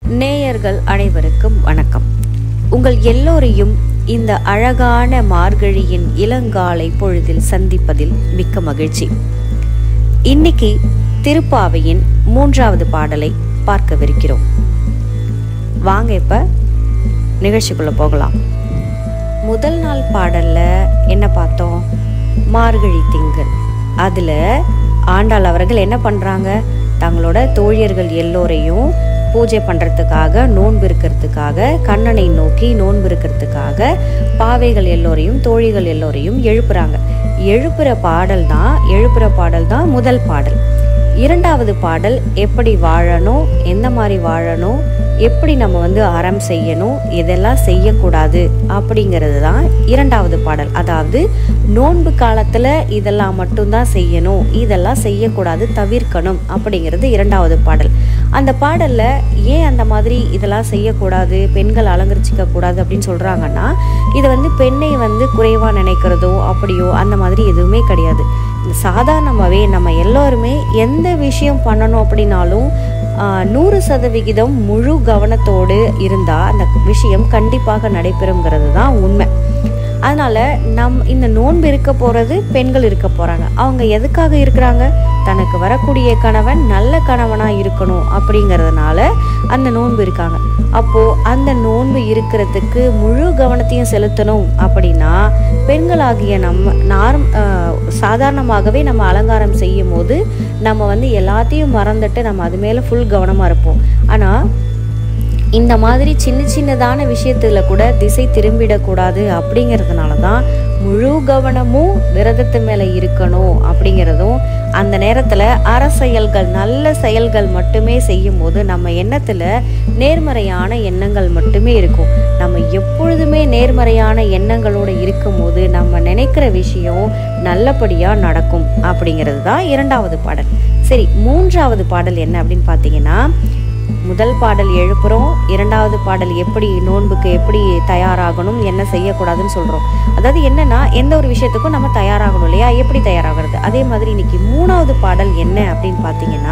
நேயர்கள் அனைவருக்கும் வணக்கம் உங்கள் எல்லோரையும் இந்த அழகான மார்கழியின் இளங்காலை பொழுதில் சந்திப்பதில் மிக்க மகிழ்ச்சி இன்னைக்கு திருப்பாவையின் மூன்றாவது பாடலை பார்க்கவிருக்கிறோம் வாங்க இப்ப நிகழ்ச்சிக்குள்ள போகலாம் முதல் நாள் பாடல்ல என்ன பார்த்தோம் மார்கழி திங்கள் அதுல ஆண்டாள் அவர்கள் என்ன பண்றாங்க தங்களோட தோழியர்கள் எல்லோரையும் பூஜை பண்றதுக்காக நோன்பு இருக்கிறதுக்காக கண்ணனை நோக்கி நோன்பு இருக்கிறதுக்காக பாவைகள் எல்லோரையும் தோழிகள் எல்லோரையும் எழுப்புறாங்க எழுப்புற பாடல் தான் எழுப்புற பாடல் தான் முதல் பாடல் இரண்டாவது பாடல் எப்படி வாழணும் எந்த மாதிரி வாழணும் எப்படி நம்ம வந்து அறம் செய்யணும் எதெல்லாம் செய்யக்கூடாது அப்படிங்கிறது தான் இரண்டாவது பாடல் அதாவது நோன்பு காலத்தில் இதெல்லாம் மட்டும்தான் செய்யணும் இதெல்லாம் செய்யக்கூடாது தவிர்க்கணும் அப்படிங்கிறது இரண்டாவது பாடல் அந்த பாடல்ல ஏன் அந்த மாதிரி இதெல்லாம் செய்யக்கூடாது பெண்கள் அலங்கரிச்சிக்க கூடாது அப்படின்னு சொல்றாங்கன்னா இது வந்து பெண்ணை வந்து குறைவா நினைக்கிறதோ அப்படியோ அந்த மாதிரி எதுவுமே கிடையாது சாதாரணமாகவே நம்ம எல்லோருமே எந்த விஷயம் பண்ணணும் அப்படின்னாலும் ஆஹ், நூறு சதவிகிதம் முழு கவனத்தோடு இருந்தால் அந்த விஷயம் கண்டிப்பாக நடைபெறுங்கிறது தான் உண்மை அதனால நம் இந்த நோன்பு இருக்க போறது பெண்கள் இருக்க போறாங்க அவங்க எதுக்காக இருக்கிறாங்க தனக்கு வரக்கூடிய கணவன் நல்ல கணவனா இருக்கணும் அப்படிங்கறதுனால அந்த நோன்பு இருக்காங்க அப்போ அந்த நோன்பு இருக்கிறதுக்கு முழு கவனத்தையும் செலுத்தணும் அப்படின்னா பெண்களாகிய நம்ம நார்ம் ஆஹ், சாதாரணமாகவே நம்ம அலங்காரம் செய்யும் போது நம்ம வந்து எல்லாத்தையும் மறந்துட்டு நம்ம அது மேல ஃபுல் கவனமா இருப்போம் ஆனா இந்த மாதிரி சின்ன சின்னதான விஷயத்துல கூட திசை திரும்பிடக்கூடாது அப்படிங்கிறதுனால தான் முழு கவனமும் விரதத்து மேல இருக்கணும் அப்படிங்கிறதும் அந்த நேரத்துல அற செயல்கள் நல்ல செயல்கள் மட்டுமே செய்யும் போது நம்ம எண்ணத்துல நேர்மறையான எண்ணங்கள் மட்டுமே இருக்கும் நம்ம எப்பொழுதுமே நேர்மறையான எண்ணங்களோட இருக்கும்போது நம்ம நினைக்கிற விஷயம் நல்லபடியா நடக்கும் அப்படிங்கிறது தான் இரண்டாவது பாடல் சரி மூன்றாவது பாடல் என்ன அப்படின்னு பார்த்தீங்கன்னா முதல் பாடல் எழுப்புறோம் இரண்டாவது பாடல் எப்படி நோன்புக்கு எப்படி தயாராகணும் என்ன செய்யக்கூடாதுன்னு சொல்றோம் அதாவது என்னன்னா எந்த ஒரு விஷயத்துக்கும் நம்ம தயாராகணும் இல்லையா எப்படி தயாராகிறது அதே மாதிரி இன்னைக்கு மூணாவது பாடல் என்ன அப்படின்னு பார்த்தீங்கன்னா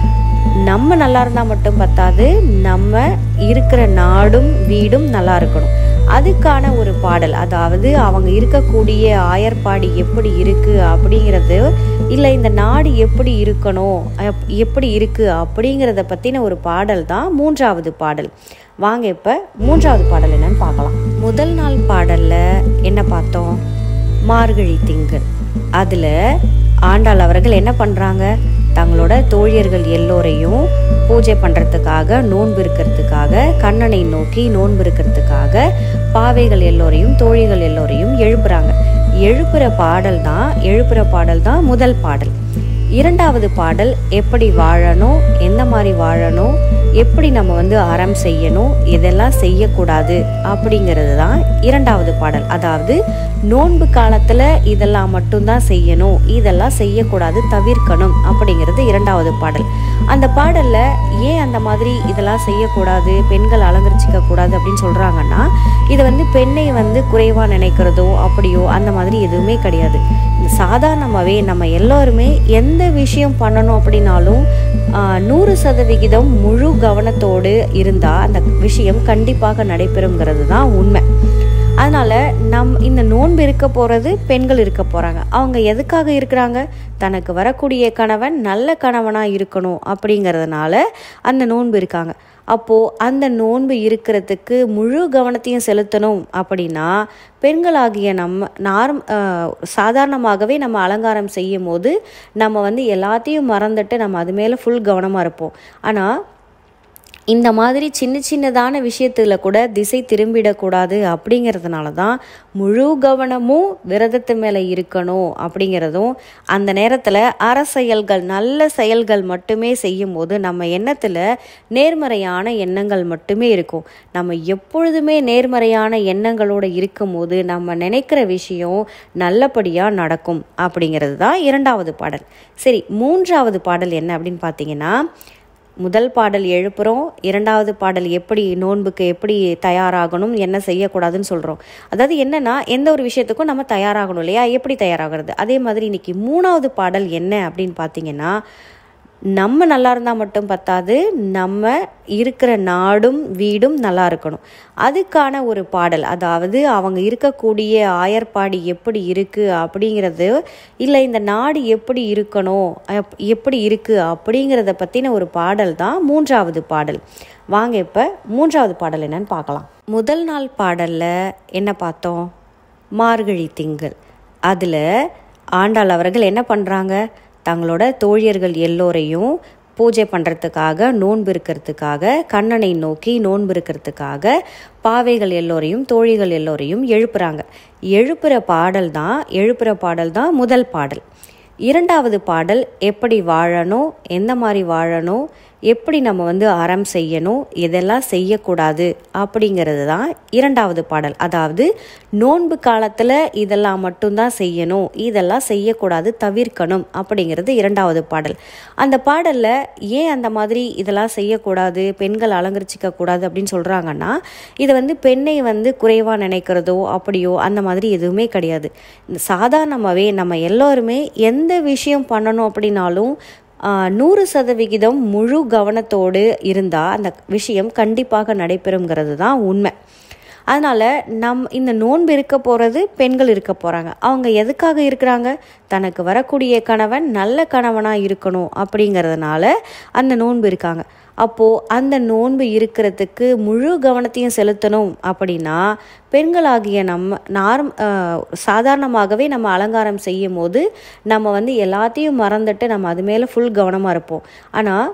நம்ம நல்லா இருந்தால் மட்டும் பத்தாது நம்ம இருக்கிற நாடும் வீடும் நல்லா இருக்கணும் அதுக்கான ஒரு பாடல் அதாவது அவங்க இருக்கக்கூடிய ஆயர்பாடி எப்படி இருக்கு அப்படிங்கிறது இல்லை இந்த நாடு எப்படி இருக்கணும் அப்- எப்படி இருக்கு அப்படிங்கிறத பற்றின ஒரு பாடல் தான் மூன்றாவது பாடல் வாங்க இப்போ மூன்றாவது பாடல் என்னன்னு பார்க்கலாம் முதல் நாள் பாடல்ல என்ன பார்த்தோம் மார்கழி திங்கள் அதில் ஆண்டாள் அவர்கள் என்ன பண்ணுறாங்க தங்களோட தோழியர்கள் எல்லோரையும் பூஜை பண்ணுறதுக்காக நோன்பு இருக்கிறதுக்காக கண்ணனை நோக்கி நோன்பு இருக்கிறதுக்காக பாவைகள் எல்லோரையும் தோழிகள் எல்லோரையும் எழுப்புறாங்க எழுப்புற பாடல் தான் எழுப்புற பாடல் தான் முதல் பாடல் இரண்டாவது பாடல் எப்படி வாழணும் எந்த மாதிரி வாழணும் எப்படி நம்ம வந்து அறம் செய்யணும் எதெல்லாம் செய்யக்கூடாது அப்படிங்கிறது தான் இரண்டாவது பாடல் அதாவது நோன்பு காலத்துல இதெல்லாம் மட்டும்தான் செய்யணும் இதெல்லாம் செய்யக்கூடாது தவிர்க்கணும் அப்படிங்கிறது இரண்டாவது பாடல் அந்த பாடல்ல ஏன் அந்த மாதிரி இதெல்லாம் செய்யக்கூடாது பெண்கள் அலங்கரிச்சிக்க கூடாது அப்படின்னு சொல்றாங்கன்னா இது வந்து பெண்ணை வந்து குறைவா நினைக்கிறதோ அப்படியோ அந்த மாதிரி எதுவுமே கிடையாது சாதாரணமாகவே நம்ம எல்லோருமே எந்த விஷயம் பண்ணணும் அப்படின்னாலும் ஆஹ், நூறு சதவிகிதம் முழு கவனத்தோடு இருந்தால் அந்த விஷயம் கண்டிப்பாக நடைபெறுங்கிறது தான் உண்மை அதனால நம் இந்த நோன்பு இருக்க போறது பெண்கள் இருக்க போறாங்க அவங்க எதுக்காக இருக்கிறாங்க தனக்கு வரக்கூடிய கணவன் நல்ல கணவனா இருக்கணும் அப்படிங்கிறதுனால அந்த நோன்பு இருக்காங்க அப்போ அந்த நோன்பு இருக்கிறதுக்கு முழு கவனத்தையும் செலுத்தணும் அப்படின்னா பெண்களாகிய நம்ம நார்ம் ஆஹ், சாதாரணமாகவே நம்ம அலங்காரம் செய்யும் போது நம்ம வந்து எல்லாத்தையும் மறந்துட்டு நம்ம அது மேல ஃபுல் கவனமா இருப்போம் ஆனா இந்த மாதிரி சின்ன சின்னதான விஷயத்துல கூட திசை திரும்பிடக்கூடாது அப்படிங்கிறதுனால தான் முழு கவனமும் விரதத்து மேலே இருக்கணும் அப்படிங்கிறதும் அந்த நேரத்தில் அற செயல்கள் நல்ல செயல்கள் மட்டுமே செய்யும்போது நம்ம எண்ணத்தில் நேர்மறையான எண்ணங்கள் மட்டுமே இருக்கும் நம்ம எப்பொழுதுமே நேர்மறையான எண்ணங்களோட இருக்கும்போது நம்ம நினைக்கிற விஷயம் நல்லபடியாக நடக்கும் அப்படிங்கிறது தான் இரண்டாவது பாடல் சரி மூன்றாவது பாடல் என்ன அப்படின்னு பார்த்தீங்கன்னா முதல் பாடல் எழுப்புறோம் இரண்டாவது பாடல் எப்படி நோன்புக்கு எப்படி தயாராகணும் என்ன செய்யக்கூடாதுன்னு சொல்கிறோம் அதாவது என்னன்னா எந்த ஒரு விஷயத்துக்கும் நம்ம தயாராகணும் இல்லையா எப்படி தயாராகிறது அதே மாதிரி இன்னைக்கு மூணாவது பாடல் என்ன அப்படின்னு பார்த்தீங்கன்னா நம்ம நல்லா இருந்தால் மட்டும் பத்தாது நம்ம இருக்கிற நாடும் வீடும் நல்லா இருக்கணும் அதுக்கான ஒரு பாடல் அதாவது அவங்க இருக்கக்கூடிய ஆயர்பாடி எப்படி இருக்குது அப்படிங்கிறது இல்லை இந்த நாடு எப்படி இருக்கணும் அப்- எப்படி இருக்குது அப்படிங்கிறத பற்றின ஒரு பாடல் தான் மூன்றாவது பாடல் வாங்க இப்போ மூன்றாவது பாடல் என்னன்னு பார்க்கலாம் முதல் நாள் பாடலில் என்ன பார்த்தோம் மார்கழி திங்கள் அதில் ஆண்டாள் அவர்கள் என்ன பண்ணுறாங்க தங்களோட தோழியர்கள் எல்லோரையும் பூஜை பண்ணுறதுக்காக நோன்பு இருக்கிறதுக்காக கண்ணனை நோக்கி நோன்பு இருக்கிறதுக்காக பாவைகள் எல்லோரையும் தோழிகள் எல்லோரையும் எழுப்புறாங்க எழுப்புற பாடல் தான் எழுப்புற பாடல் தான் முதல் பாடல் இரண்டாவது பாடல் எப்படி வாழணும் எந்த மாதிரி வாழணும் எப்படி நம்ம வந்து அறம் செய்யணும் எதெல்லாம் செய்யக்கூடாது அப்படிங்கிறது தான் இரண்டாவது பாடல் அதாவது நோன்பு காலத்தில் இதெல்லாம் மட்டும்தான் செய்யணும் இதெல்லாம் செய்யக்கூடாது தவிர்க்கணும் அப்படிங்கிறது இரண்டாவது பாடல் அந்த பாடலில் ஏன் அந்த மாதிரி இதெல்லாம் செய்யக்கூடாது பெண்கள் அலங்கரிச்சிக்க கூடாது அப்படின்னு சொல்கிறாங்கன்னா இதை வந்து பெண்ணை வந்து குறைவாக நினைக்கிறதோ அப்படியோ அந்த மாதிரி எதுவுமே கிடையாது சாதாரணமாகவே நம்ம எல்லோருமே எந்த விஷயம் பண்ணணும் அப்படின்னாலும் ஆஹ், நூறு சதவிகிதம் முழு கவனத்தோடு இருந்தால் அந்த விஷயம் கண்டிப்பாக நடைபெறுங்கிறது தான் உண்மை அதனால் நம் இந்த நோன்பு இருக்க போகிறது பெண்கள் இருக்க போகிறாங்க அவங்க எதுக்காக இருக்கிறாங்க தனக்கு வரக்கூடிய கணவன் நல்ல கணவனாக இருக்கணும் அப்படிங்கிறதுனால அந்த நோன்பு இருக்காங்க அப்போது அந்த நோன்பு இருக்கிறதுக்கு முழு கவனத்தையும் செலுத்தணும் அப்படின்னா பெண்களாகிய நம்ம நார்ம் ஆஹ், சாதாரணமாகவே நம்ம அலங்காரம் செய்யும் போது நம்ம வந்து எல்லாத்தையும் மறந்துட்டு நம்ம அது மேலே ஃபுல் கவனமாக இருப்போம் ஆனால்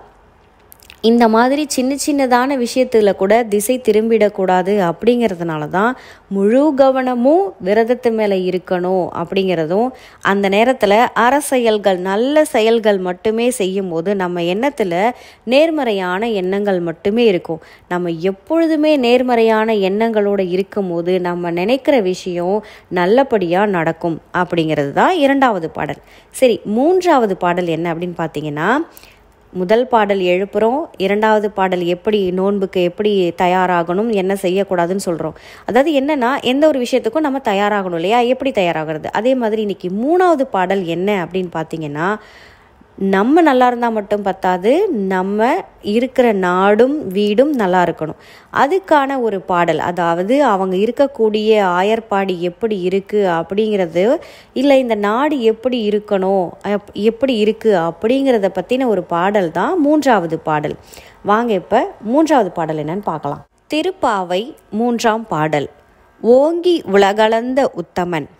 இந்த மாதிரி சின்ன சின்னதான விஷயத்துல கூட திசை திரும்பிடக்கூடாது அப்படிங்கிறதுனால தான் முழு கவனமும் விரதத்து மேலே இருக்கணும் அப்படிங்கிறதும் அந்த நேரத்தில் அறசெயல்கள் நல்ல செயல்கள் மட்டுமே செய்யும்போது நம்ம எண்ணத்தில் நேர்மறையான எண்ணங்கள் மட்டுமே இருக்கும் நம்ம எப்பொழுதுமே நேர்மறையான எண்ணங்களோடு இருக்கும்போது நம்ம நினைக்கிற விஷயம் நல்லபடியாக நடக்கும் அப்படிங்கிறது தான் இரண்டாவது பாடல் சரி மூன்றாவது பாடல் என்ன அப்படின்னு பார்த்தீங்கன்னா முதல் பாடல் எழுப்புறோம் இரண்டாவது பாடல் எப்படி நோன்புக்கு எப்படி தயாராகணும் என்ன செய்யக்கூடாதுன்னு சொல்கிறோம் அதாவது என்னன்னா எந்த ஒரு விஷயத்துக்கும் நம்ம தயாராகணும் இல்லையா எப்படி தயாராகிறது அதே மாதிரி இன்னைக்கு மூணாவது பாடல் என்ன அப்படின்னு பார்த்தீங்கன்னா நம்ம நல்லா இருந்தால் மட்டும் பத்தாது நம்ம இருக்கிற நாடும் வீடும் நல்லா இருக்கணும் அதுக்கான ஒரு பாடல் அதாவது அவங்க இருக்கக்கூடிய ஆயர்பாடி எப்படி இருக்குது அப்படிங்கிறது இல்லை இந்த நாடு எப்படி இருக்கணும் அப்- எப்படி இருக்குது அப்படிங்கிறத பற்றின ஒரு பாடல் தான் மூன்றாவது பாடல் வாங்க இப்போ மூன்றாவது பாடல் என்னன்னு பார்க்கலாம் திருப்பாவை மூன்றாம் பாடல் ஓங்கி உலகளந்த உத்தமன்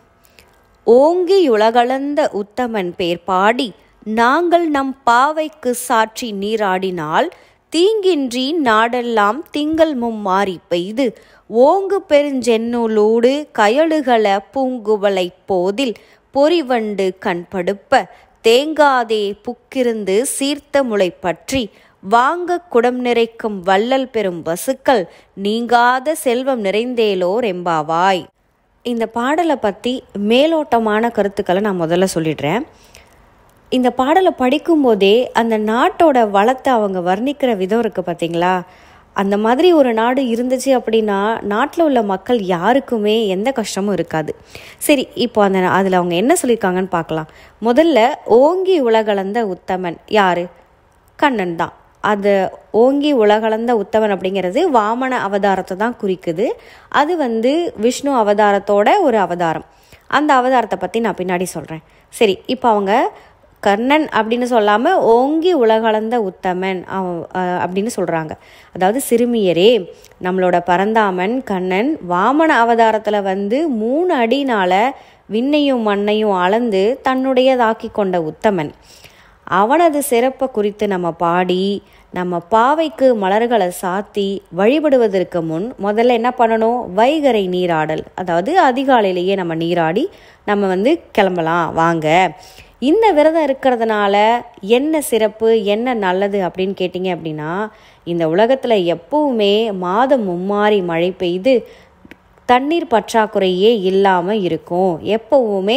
ஓங்கி உலகளந்த உத்தமன் பேர் பாடி நாங்கள் நம் பாவைக்கு சாற்றி நீராடினால் தீங்கின்றி நாடெல்லாம் திங்கள் மும்மாறி பெய்து ஓங்கு பெருஞ்சென்னூலூடு கயலுகள பூங்குவலை போதில் பொறிவண்டு கண்படுப்ப தேங்காதே புக்கிருந்து சீர்த்த முளை பற்றி வாங்க குடம் நிறைக்கும் வள்ளல் பெறும் வசுக்கள் நீங்காத செல்வம் நிறைந்தேலோர் எம்பாவாய் இந்த பாடலை பற்றி மேலோட்டமான கருத்துக்களை நான் முதல்ல சொல்லிடுறேன் இந்த பாடலை படிக்கும்போதே அந்த நாட்டோட வளத்தை அவங்க வர்ணிக்கிற விதம் இருக்குது பார்த்தீங்களா அந்த மாதிரி ஒரு நாடு இருந்துச்சு அப்படின்னா நாட்டில் உள்ள மக்கள் யாருக்குமே எந்த கஷ்டமும் இருக்காது சரி இப்போ அந்த அதில் அவங்க என்ன சொல்லியிருக்காங்கன்னு பார்க்கலாம் முதல்ல ஓங்கி உலகளந்த உத்தமன் யாரு கண்ணன் தான் அது ஓங்கி உலகளந்த உத்தமன் அப்படிங்கிறது வாமன அவதாரத்தை தான் குறிக்குது அது வந்து விஷ்ணு அவதாரத்தோட ஒரு அவதாரம் அந்த அவதாரத்தை பற்றி நான் பின்னாடி சொல்கிறேன் சரி இப்போ அவங்க கர்ணன் அப்படின்னு சொல்லாமல் ஓங்கி உலகளந்த உத்தமன் அவ- அஹ் அப்படின்னு சொல்கிறாங்க அதாவது சிறுமியரே நம்மளோட பரந்தாமன் கண்ணன் வாமன அவதாரத்தில் வந்து மூணு அடினால விண்ணையும் மண்ணையும் அளந்து தன்னுடையதாக்கி கொண்ட உத்தமன் அவனது சிறப்பை குறித்து நம்ம பாடி நம்ம பாவைக்கு மலர்களை சாத்தி வழிபடுவதற்கு முன் முதல்ல என்ன பண்ணணும் வைகரை நீராடல் அதாவது அதிகாலையிலேயே நம்ம நீராடி நம்ம வந்து கிளம்பலாம் வாங்க இந்த விரதம் இருக்கிறதுனால என்ன சிறப்பு என்ன நல்லது அப்படின்னு கேட்டிங்க அப்படின்னா இந்த உலகத்தில் எப்பவுமே மாதம் மும்மாறி மழை பெய்து தண்ணீர் பற்றாக்குறையே இல்லாமல் இருக்கும் எப்பவுமே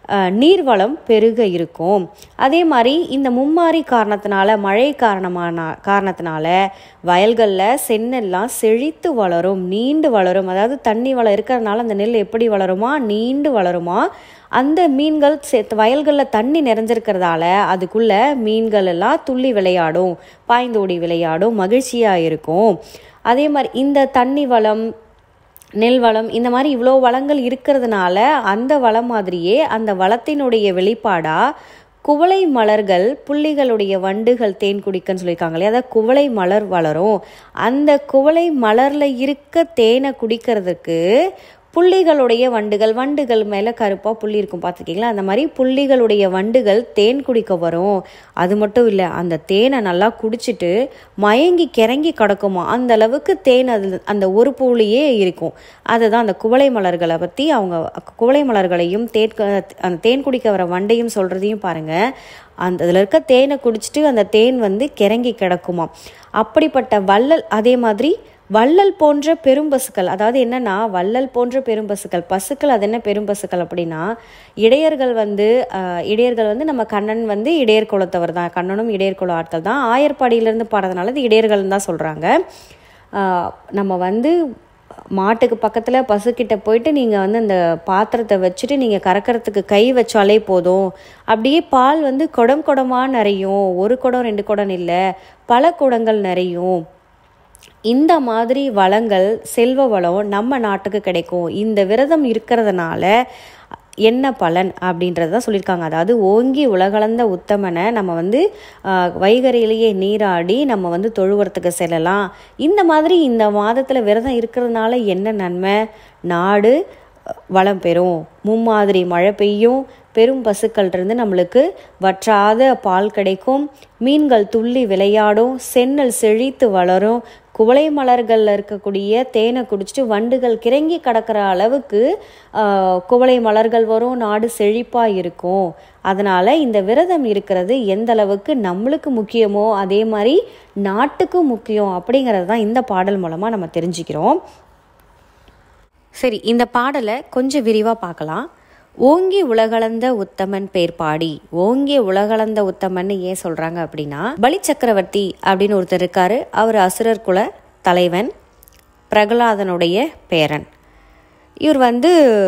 அஹ், நீர்வளம் பெருக இருக்கும் அதே மாதிரி இந்த மும்மாரி காரணத்தினால மழை காரணமான காரணத்தினால வயல்களில் சென்னெல்லாம் செழித்து வளரும் நீண்டு வளரும் அதாவது தண்ணி வளம் இருக்கிறதுனால அந்த நெல் எப்படி வளருமா நீண்டு வளருமா அந்த மீன்கள் சேர்த்து வயல்களில் தண்ணி நிறைஞ்சிருக்கிறதால அதுக்குள்ள மீன்கள் எல்லாம் துள்ளி விளையாடும் பாய்ந்தோடி விளையாடும் மகிழ்ச்சியாக இருக்கும் அதே மாதிரி இந்த தண்ணி வளம் நெல் வளம் இந்த மாதிரி இவ்வளோ வளங்கள் இருக்கிறதுனால அந்த வளம் மாதிரியே அந்த வளத்தினுடைய வெளிப்பாடாக குவளை மலர்கள் புள்ளிகளுடைய வண்டுகள் தேன் குடிக்கன்னு சொல்லியிருக்காங்க இல்லையா அதாவது குவளை மலர் வளரும் அந்த குவளை மலரில் இருக்க தேனை குடிக்கிறதுக்கு புள்ளிகளுடைய வண்டுகள் வண்டுகள் மேலே கருப்பாக புள்ளி இருக்கும் பார்த்துருக்கீங்களா அந்த மாதிரி புள்ளிகளுடைய வண்டுகள் தேன் குடிக்க வரும் அது மட்டும் இல்லை அந்த தேனை நல்லா குடிச்சிட்டு மயங்கி கிறங்கி கிடக்குமா அந்த அளவுக்கு தேன் அது அந்த ஒரு பூலியே இருக்கும் அதுதான் அந்த குவளை மலர்களை பற்றி அவங்க குவளை மலர்களையும் தேன் அந்த தேன் குடிக்க வர வண்டையும் சொல்கிறதையும் பாருங்கள் அந்த அதில் இருக்க தேனை குடிச்சிட்டு அந்த தேன் வந்து கிறங்கி கிடக்குமா அப்படிப்பட்ட வள்ளல் அதே மாதிரி வள்ளல் போன்ற பெரும்பசுக்கள் அதாவது என்னன்னா வள்ளல் போன்ற பெரும்பசுக்கள் பசுக்கள் அது என்ன பெரும்பசுக்கள் அப்படின்னா இடையர்கள் வந்து ஆஹ், இடையர்கள் வந்து நம்ம கண்ணன் வந்து இடையர் குலத்தவர் தான் கண்ணனும் இடையர் குல ஆட்கள் தான் ஆயர்பாடியிலேருந்து பாடுறதுனால இது இடையர்கள் தான் சொல்கிறாங்க நம்ம வந்து மாட்டுக்கு பக்கத்தில் பசுக்கிட்ட போயிட்டு நீங்கள் வந்து அந்த பாத்திரத்தை வச்சுட்டு நீங்கள் கறக்கறதுக்கு கை வச்சாலே போதும் அப்படியே பால் வந்து குடம் குடமாக நிறையும் ஒரு குடம் ரெண்டு குடம் இல்லை பல குடங்கள் நிறையும் இந்த மாதிரி வளங்கள் செல்வ வளம் நம்ம நாட்டுக்கு கிடைக்கும் இந்த விரதம் இருக்கிறதுனால என்ன பலன் அப்படின்றத தான் சொல்லியிருக்காங்க அதாவது ஓங்கி உலகளந்த உத்தமனை நம்ம வந்து ஆஹ், வைகரையிலேயே நீராடி நம்ம வந்து தொழுவறதுக்கு செல்லலாம் இந்த மாதிரி இந்த மாதத்தில் விரதம் இருக்கிறதுனால என்ன நன்மை நாடு அஹ், வளம் பெறும் மும்மாதிரி மழை பெய்யும் பெரும் பசுக்கள்கிட்ட நம்மளுக்கு வற்றாத பால் கிடைக்கும் மீன்கள் துள்ளி விளையாடும் சென்னல் செழித்து வளரும் குவளை மலர்களில் இருக்கக்கூடிய தேனை குடிச்சிட்டு வண்டுகள் கிறங்கி கிடக்கிற அளவுக்கு ஆஹ், குவளை மலர்கள் வரும் நாடு செழிப்பாக இருக்கும் அதனால் இந்த விரதம் இருக்கிறது எந்த அளவுக்கு நம்மளுக்கு முக்கியமோ அதே மாதிரி நாட்டுக்கும் முக்கியம் அப்படிங்கிறது தான் இந்த பாடல் மூலமாக நம்ம தெரிஞ்சுக்கிறோம் சரி இந்த பாடலை கொஞ்சம் விரிவாக பார்க்கலாம் ஓங்கி உலகளந்த உத்தமன் பேர் பாடி ஓங்கி உலகளந்த உத்தமன் ஏன் சொல்றாங்க அப்படின்னா பலி சக்கரவர்த்தி அப்படின்னு ஒருத்தர் இருக்காரு அவர் அசுரர் குல தலைவன் பிரகலாதனுடைய பேரன் இவர் வந்து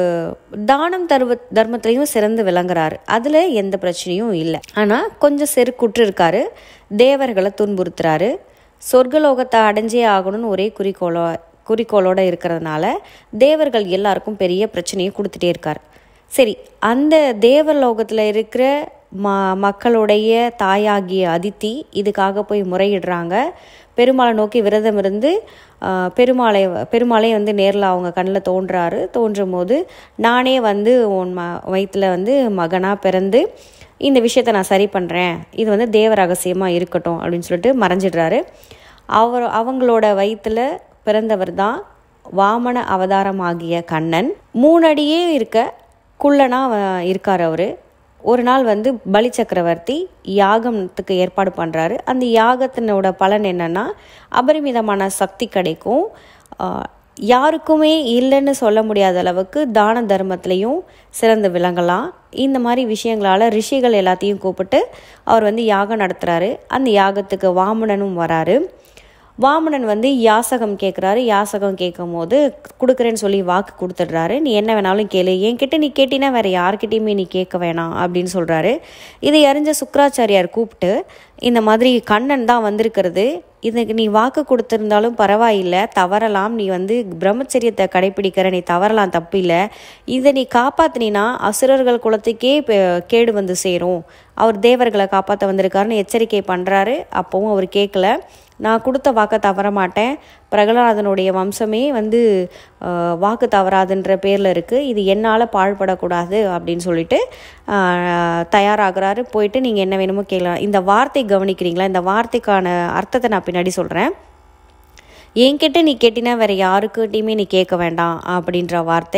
தானம் தர்வ தர்மத்திலையும் சிறந்து விளங்குறாரு அதில் எந்த பிரச்சனையும் இல்லை ஆனால் கொஞ்சம் செருக்குற்று இருக்காரு தேவர்களை துன்புறுத்துறாரு சொர்க்கலோகத்தை அடைஞ்சே ஆகணும்னு ஒரே குறிக்கோளோ குறிக்கோளோட இருக்கிறதுனால தேவர்கள் எல்லாருக்கும் பெரிய பிரச்சனையை கொடுத்துட்டே இருக்கார் சரி அந்த தேவலோகத்தில் இருக்கிற ம மக்களுடைய தாயாகிய அதித்தி இதுக்காக போய் முறையிடுறாங்க பெருமாளை நோக்கி விரதம் இருந்து ஆஹ், பெருமாளை பெருமாளே வந்து நேரில் அவங்க கண்ணில் தோன்றாரு தோன்றும் போது நானே வந்து உன் ம வயிற்றில் வந்து மகனாக பிறந்து இந்த விஷயத்தை நான் சரி பண்ணுறேன் இது வந்து தேவ ரகசியமாக இருக்கட்டும் அப்படின்னு சொல்லிட்டு மறைஞ்சிடுறாரு அவர் அவங்களோட வயிற்றில் பிறந்தவர் தான் வாமன அவதாரமாகிய கண்ணன் மூணடியே இருக்க குள்ளனா அவ- இருக்கார் அவர் ஒரு நாள் வந்து பலி சக்கரவர்த்தி யாகத்துக்கு ஏற்பாடு பண்ணுறாரு அந்த யாகத்தினோட பலன் என்னன்னா அபரிமிதமான சக்தி கிடைக்கும் ஆஹ், யாருக்குமே இல்லைன்னு சொல்ல முடியாத அளவுக்கு தான தர்மத்திலையும் சிறந்து விளங்கலாம் இந்த மாதிரி விஷயங்களால் ரிஷிகள் எல்லாத்தையும் கூப்பிட்டு அவர் வந்து யாகம் நடத்துகிறாரு அந்த யாகத்துக்கு வாமனனும் வராரு வாமனன் வந்து யாசகம் கேட்குறாரு யாசகம் கேட்கும் போது கொடுக்குறேன்னு சொல்லி வாக்கு கொடுத்துட்றாரு நீ என்ன வேணாலும் கேளு என்கிட்ட நீ கேட்டினா வேற யார்கிட்டயுமே நீ கேட்க வேணாம் அப்படின்னு சொல்கிறாரு இதை அறிஞ்ச சுக்கராச்சாரியார் கூப்பிட்டு இந்த மாதிரி கண்ணன் தான் வந்திருக்கிறது இதுக்கு நீ வாக்கு கொடுத்துருந்தாலும் பரவாயில்லை தவறலாம் நீ வந்து பிரம்மச்சரியத்தை கடைப்பிடிக்கிற நீ தவறலாம் தப்பு இல்லை இதை நீ காப்பாத்தினா அசுரர்கள் குலத்துக்கே பெ- கேடு வந்து சேரும் அவர் தேவர்களை காப்பாற்ற வந்திருக்காருன்னு எச்சரிக்கை பண்ணுறாரு அப்போவும் அவர் கேட்கல நான் கொடுத்த வாக்கை தவற மாட்டேன் பிரகலாதனுடைய வம்சமே வந்து ஆஹ், வாக்கு தவறாதுன்ற பேரில் இருக்குது இது என்னால் பாழ்படக்கூடாது அப்படின்னு சொல்லிட்டு ஆஹ், தயாராகிறாரு போயிட்டு நீங்கள் என்ன வேணுமோ கேட்கலாம் இந்த வார்த்தை கவனிக்கிறீங்களா இந்த வார்த்தைக்கான அர்த்தத்தை நான் பின்னாடி சொல்கிறேன் என்கிட்ட நீ கேட்டினா வேற யாருக்கிட்டையுமே நீ கேட்க வேண்டாம் அப்படின்ற வார்த்தை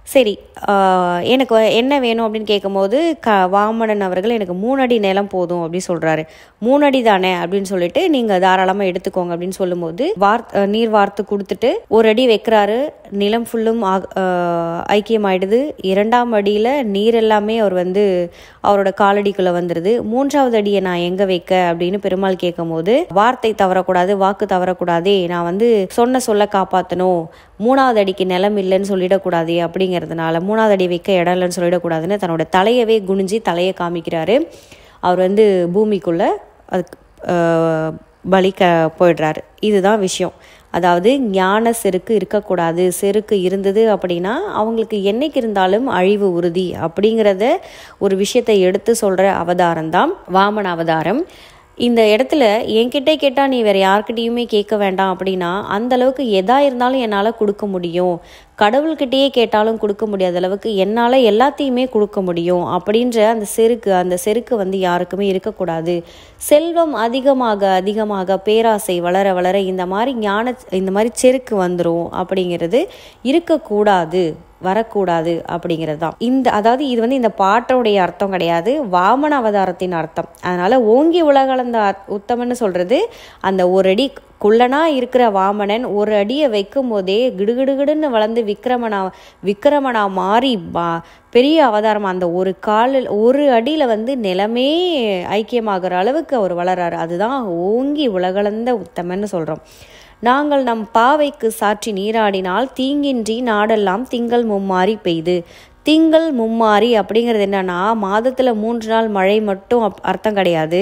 சரி ஆஹ், எனக்கு என்ன வேணும் அப்படின்னு கேட்கும்போது க வாமனன் அவர்கள் எனக்கு மூணு அடி நிலம் போதும் அப்படின்னு சொல்கிறாரு மூணு அடி தானே அப்படின்னு சொல்லிட்டு நீங்கள் தாராளமாக எடுத்துக்கோங்க அப்படின்னு சொல்லும்போது வார் அஹ், நீர் வார்த்து கொடுத்துட்டு ஒரு அடி வைக்கிறாரு நிலம் ஃபுல்லும் ஆக- ஆஹ், ஐக்கியமாயிடுது இரண்டாம் அடியில் நீர் எல்லாமே அவர் வந்து அவரோட காலடிக்குள்ளே வந்துடுது மூன்றாவது அடியை நான் எங்கே வைக்க அப்படின்னு பெருமாள் கேட்கும்போது வார்த்தை தவறக்கூடாது வாக்கு தவறக்கூடாதே நான் வந்து சொன்ன சொல்ல காப்பாற்றணும் மூணாவது அடிக்கு நிலம் இல்லைன்னு சொல்லிடக்கூடாது அப்படிங்கிறதுனால மூணாவது அடி வைக்க இடம் இல்லைன்னு சொல்லிடக்கூடாதுன்னு தன்னோட தலையவே குனிஞ்சு தலையை காமிக்கிறாரு அவர் வந்து பூமிக்குள்ளே அதுக்கு ஆஹ், பலிக்க போயிடுறாரு இதுதான் விஷயம் அதாவது ஞான செருக்கு இருக்கக்கூடாது செருக்கு இருந்தது அப்படின்னா அவங்களுக்கு என்னைக்கு இருந்தாலும் அழிவு உறுதி அப்படிங்கிறத ஒரு விஷயத்தை எடுத்து சொல்கிற அவதாரம் தான் வாமன அவதாரம் இந்த இடத்துல என்கிட்ட கேட்டால் நீ வேற யார்கிட்டயுமே கேட்க வேண்டாம் அப்படின்னா அந்த அளவுக்கு எதா இருந்தாலும் என்னால் கொடுக்க முடியும் கடவுள்கிட்டயே கேட்டாலும் கொடுக்க முடியாத அளவுக்கு என்னால் எல்லாத்தையுமே கொடுக்க முடியும் அப்படின்ற அந்த செருக்கு அந்த செருக்கு வந்து யாருக்குமே இருக்கக்கூடாது செல்வம் அதிகமாக அதிகமாக பேராசை வளர வளர இந்த மாதிரி ஞான இந்த மாதிரி செருக்கு வந்துடும் அப்படிங்கிறது இருக்கக்கூடாது வரக்கூடாது அப்படிங்கிறது தான் இந்த அதாவது இது வந்து இந்த பாட்டோடைய அர்த்தம் கிடையாது வாமன அவதாரத்தின் அர்த்தம் அதனால ஓங்கி உலகளந்த அத்- உத்தமன்னு சொல்றது அந்த ஒரு அடி குள்ளனா இருக்கிற வாமனன் ஒரு அடியை வைக்கும் போதே கிடுகிடுகிடுன்னு வளர்ந்து விக்ரமனா விக்ரமனா மாறி பா- பெரிய அவதாரம் அந்த ஒரு காலில் ஒரு அடியில் வந்து நிலமே ஐக்கியமாகிற அளவுக்கு அவர் வளராரு அதுதான் ஓங்கி உலகளந்த உத்தமன்னு சொல்கிறோம் நாங்கள் நம் பாவைக்கு சாற்றி நீராடினால் தீங்கின்றி நாடெல்லாம் திங்கள் மும்மாரி பெய்து திங்கள் மும்மாரி அப்படிங்கிறது என்னன்னா மாதத்தில் மூன்று நாள் மழை மட்டும் அப்- அர்த்தம் கிடையாது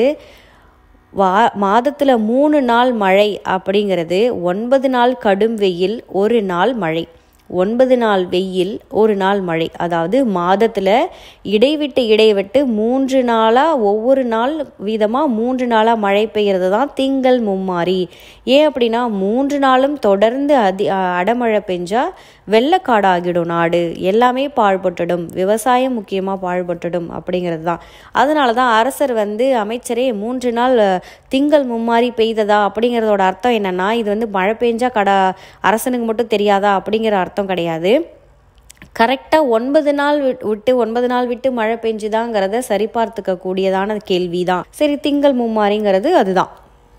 வா மாதத்தில் மூணு நாள் மழை அப்படிங்கிறது ஒன்பது நாள் கடும் வெயில் ஒரு நாள் மழை ஒன்பது நாள் வெயில் ஒரு நாள் மழை அதாவது மாதத்தில் இடைவிட்டு இடைவிட்டு மூன்று நாளாக ஒவ்வொரு நாள் வீதமாக மூன்று நாளாக மழை பெய்கிறது தான் திங்கள் மும்மாரி ஏன் அப்படின்னா மூன்று நாளும் தொடர்ந்து அதி அ- அடமழை பெஞ்சா வெள்ளக்காடாகிடும் நாடு எல்லாமே பாழ்பட்டுடும் விவசாயம் முக்கியமாக பாழ்பட்டுடும் அப்படிங்கிறது தான் அதனால தான் அரசர் வந்து அமைச்சரே மூன்று நாள் அ, திங்கள் மும்மாரி பெய்ததா அப்படிங்கிறதோட அர்த்தம் என்னன்னா இது வந்து மழை பெஞ்சா கடா அரசனுக்கு மட்டும் தெரியாதா அப்படிங்கிற அர்த்தம் கிடையாது கரெக்டாக ஒன்பது நாள் விட்- விட்டு ஒன்பது நாள் விட்டு மழை பெஞ்சுதாங்கிறத சரிபார்த்துக்க கூடியதான கேள்வி தான் சரி திங்கள் மும்மாரிங்கிறது அதுதான்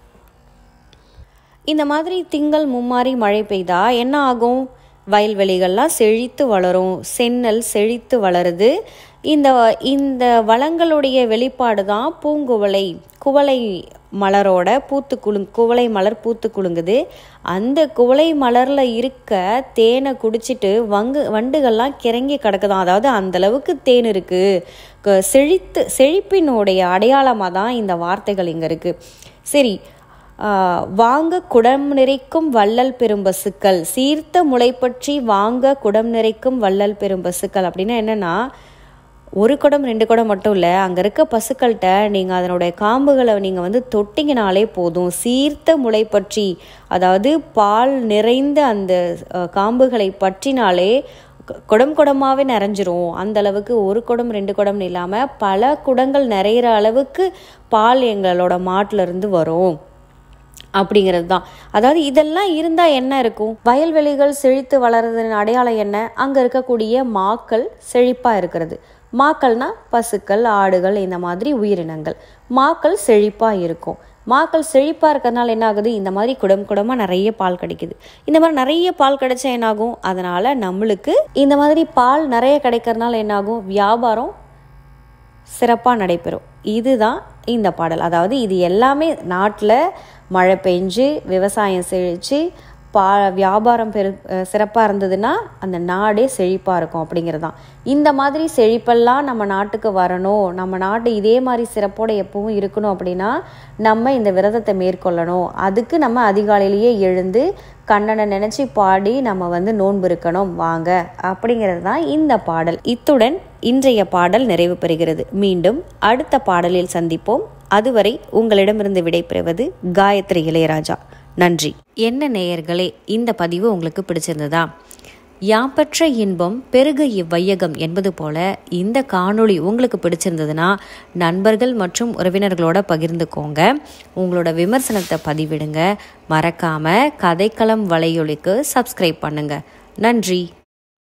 இந்த மாதிரி திங்கள் மும்மாரி மழை பெய்தா என்ன ஆகும் வயல்வெளிகள்லாம் செழித்து வளரும் செந்நெல் செழித்து வளருது இந்த இந்த வளங்களுடைய வெளிப்பாடு தான் பூங்குவளை குவளை மலரோட பூத்து குலுங் குவளை மலர் பூத்து குலுங்குது அந்த குவளை மலரில் இருக்க தேனை குடிச்சிட்டு வங்கு வண்டுகள்லாம் கிறங்கி கிடக்குதாம் அதாவது அந்த அளவுக்கு தேன் இருக்கு க- செழித்து செழிப்பினுடைய அடையாளமாக தான் இந்த வார்த்தைகள் இங்கே இருக்கு சரி ஆஹ் வாங்க குடம் நிறைக்கும் வள்ளல் பெரும்பசுக்கள் சீர்த்த முளைப்பற்றி வாங்க குடம் நிறைக்கும் வள்ளல் பெரும்பசுக்கள் அப்படின்னா என்னன்னா ஒரு குடம் ரெண்டு குடம் மட்டும் இல்லை அங்கே இருக்க பசுக்கள்கிட்ட நீங்கள் அதனுடைய காம்புகளை நீங்கள் வந்து தொட்டிங்கனாலே போதும் சீர்த்த முளைப்பற்றி அதாவது பால் நிறைந்த அந்த அஹ், காம்புகளை பற்றினாலே கு- குடம் குடமாகவே நிறைஞ்சிரும் அந்த அளவுக்கு ஒரு குடம் ரெண்டு குடம்னு இல்லாமல் பல குடங்கள் நிறையிற அளவுக்கு பால் எங்களோட மாட்டுல இருந்து வரும் அப்படிங்கிறது தான் அதாவது இதெல்லாம் இருந்தால் என்ன இருக்கும் வயல்வெளிகள் செழித்து வளர்றதன் அடையாளம் என்ன அங்கே இருக்கக்கூடிய மாக்கள் செழிப்பாக இருக்கிறது மாக்கள்னா பசுக்கள் ஆடுகள் இந்த மாதிரி உயிரினங்கள் மாக்கள் செழிப்பாக இருக்கும் மாக்கள் செழிப்பாக இருக்கிறதுனால என்ன ஆகுது இந்த மாதிரி குடம் குடமாக நிறைய பால் கிடைக்குது இந்த மாதிரி நிறைய பால் கிடைச்சா என்னாகும் அதனால் நம்மளுக்கு இந்த மாதிரி பால் நிறைய கிடைக்கிறதுனால என்னாகும் வியாபாரம் சிறப்பாக நடைபெறும் இதுதான் இந்த பாடல் அதாவது இது எல்லாமே நாட்டில் மழை பெஞ்சு விவசாயம் செழித்து பா வியாபாரம் பெரு சிறப்பாக இருந்ததுன்னா அந்த நாடே செழிப்பாக இருக்கும் அப்படிங்கிறது தான் இந்த மாதிரி செழிப்பெல்லாம் நம்ம நாட்டுக்கு வரணும் நம்ம நாடு இதே மாதிரி சிறப்போடு எப்பவும் இருக்கணும் அப்படின்னா நம்ம இந்த விரதத்தை மேற்கொள்ளணும் அதுக்கு நம்ம அதிகாலையிலேயே எழுந்து கண்ணனை நினச்சி பாடி நம்ம வந்து நோன்பு இருக்கணும் வாங்க அப்படிங்கிறது தான் இந்த பாடல் இத்துடன் இன்றைய பாடல் நிறைவு பெறுகிறது மீண்டும் அடுத்த பாடலில் சந்திப்போம் அதுவரை உங்களிடமிருந்து விடைபெறுவது காயத்ரி இளையராஜா நன்றி என்ன நேயர்களே இந்த பதிவு உங்களுக்கு பிடிச்சிருந்ததா யாப்பற்ற இன்பம் பெருக இவ்வையகம் என்பது போல இந்த காணொளி உங்களுக்கு பிடிச்சிருந்ததுன்னா நண்பர்கள் மற்றும் உறவினர்களோட பகிர்ந்துக்கோங்க உங்களோட விமர்சனத்தை பதிவிடுங்க மறக்காம கதைக்களம் வலையொலிக்கு சப்ஸ்கிரைப் பண்ணுங்க நன்றி